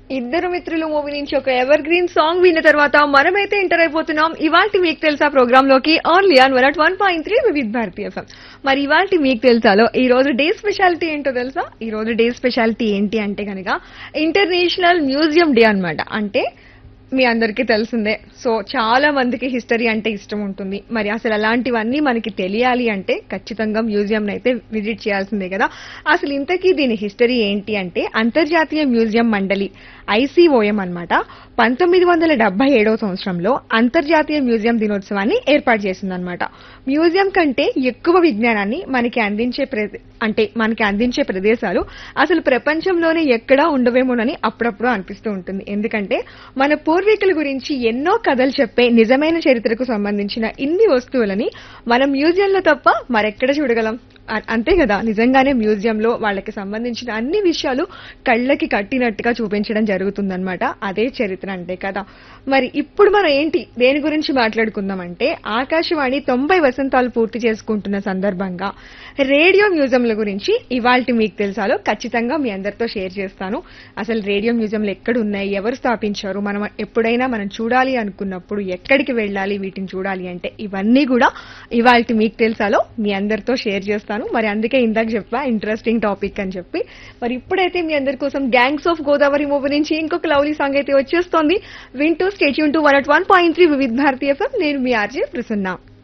ఇద్దరు మిత్రులు మూవీ నుంచి ఒక ఎవర్ గ్రీన్ సాంగ్ విన్న తర్వాత మనమైతే ఎంటర్ అయిపోతున్నాం ఇవాళ మీకు తెలుసా ప్రోగ్రామ్ లోకి only on one one point three Vividh Bharati FM మరి ఇవాళ మీకు తెలుసాలో ఈ రోజు డే స్పెషాలిటీ ఏంటో తెలుసా ఈ రోజు డే స్పెషాలిటీ ఏంటి అంటే కనుక ఇంటర్నేషనల్ మ్యూజియం డే అన్నమాట అంటే మీ అందరికీ తెలిసిందే సో చాలా మందికి హిస్టరీ అంటే ఇష్టం ఉంటుంది మరి అసలు అలాంటివన్నీ మనకి తెలియాలి అంటే ఖచ్చితంగా మ్యూజియం అయితే విజిట్ చేయాల్సిందే కదా అసలు ఇంతకీ దీని హిస్టరీ ఏంటి అంటే అంతర్జాతీయ మ్యూజియం మండలి ఐసీఓఎం అన్నమాట పంతొమ్మిది వందల డెబ్బై ఏడవ సంవత్సరంలో అంతర్జాతీయ మ్యూజియం దినోత్సవాన్ని ఏర్పాటు చేసిందనమాట మ్యూజియం కంటే ఎక్కువ విజ్ఞానాన్ని మనకి అందించే ప్ర- అంటే మనకి అందించే ప్రదేశాలు అసలు ప్రపంచంలోనే ఎక్కడా ఉండవేమోనని అప్పుడప్పుడు అనిపిస్తూ ఉంటుంది ఎందుకంటే మన పూర్వీకుల గురించి ఎన్నో కథలు చెప్పే నిజమైన చరిత్రకు సంబంధించిన ఇన్ని వస్తువులని మనం మ్యూజియంలో తప్ప మరెక్కడ చూడగలం అ- అంతే కదా నిజంగానే మ్యూజియంలో వాళ్ళకి సంబంధించిన అన్ని విషయాలు కళ్ళకి కట్టినట్టుగా చూపించడం జరుగుతుందన్నమాట అదే చరిత్ర అంటే కదా మరి ఇప్పుడు మనం ఏంటి దేని గురించి మాట్లాడుకుందాం అంటే ఆకాశవాణి తొంభై వసంతాలు పూర్తి చేసుకుంటున్న సందర్భంగా రేడియో మ్యూజియంల గురించి ఇవాల్టి మీకు తెలుసాలో ఖచ్చితంగా మీ అందరితో షేర్ చేస్తాను అసలు రేడియో మ్యూజియంలు ఎక్కడ ఉన్నాయి ఎవరు స్థాపించారు మనం ఎప్పుడైనా మనం చూడాలి అనుకున్నప్పుడు ఎక్కడికి వెళ్ళాలి వీటిని చూడాలి అంటే ఇవన్నీ కూడా ఇవాల్టి మీకు తెలుసాలో మీ అందరితో షేర్ చేస్తాను మరి అందుకే ఇందాక చెప్పా ఇంట్రెస్టింగ్ టాపిక్ అని చెప్పి మరి ఇప్పుడైతే మీ అందరి కోసం గ్యాంగ్స్ ఆఫ్ గోదావరి మూవీ నుంచి ఇంకొక లవ్లీ సాంగ్ అయితే వచ్చేస్తోంది వింటూ stay tuned to one at one point three Vividh Bharati FM నేను మీ ఆర్జే ప్రసన్నా